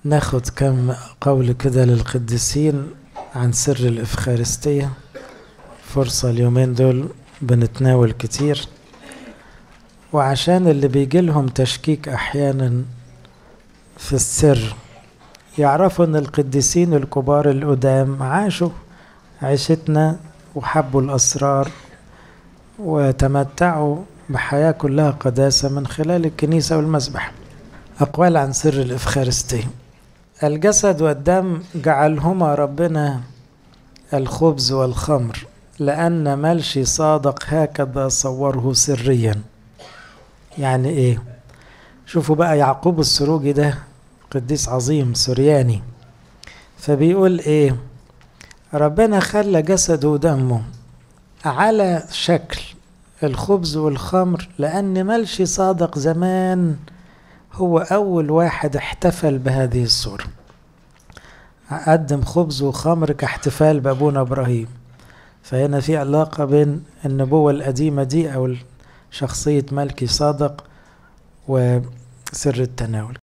ناخد كم قول كده للقديسين عن سر الإفخارستية فرصة اليومين دول بنتناول كتير وعشان اللي بيجيلهم تشكيك أحيانا في السر يعرفوا ان القديسين الكبار القدام عاشوا عيشتنا وحبوا الأسرار وتمتعوا بحياة كلها قداسة من خلال الكنيسة والمسبح أقوال عن سر الإفخارستية الجسد والدم جعلهما ربنا الخبز والخمر لأن ملشي صادق هكذا صوره سريا يعني إيه شوفوا بقى يعقوب السروجي ده قديس عظيم سورياني فبيقول إيه ربنا خلى جسده ودمه على شكل الخبز والخمر لأن ملشي صادق زمان هو أول واحد احتفل بهذه الصورة قدم خبز وخمر كاحتفال بأبونا إبراهيم فهنا في علاقة بين النبوة القديمة دي أو شخصية ملكي صادق وسر التناول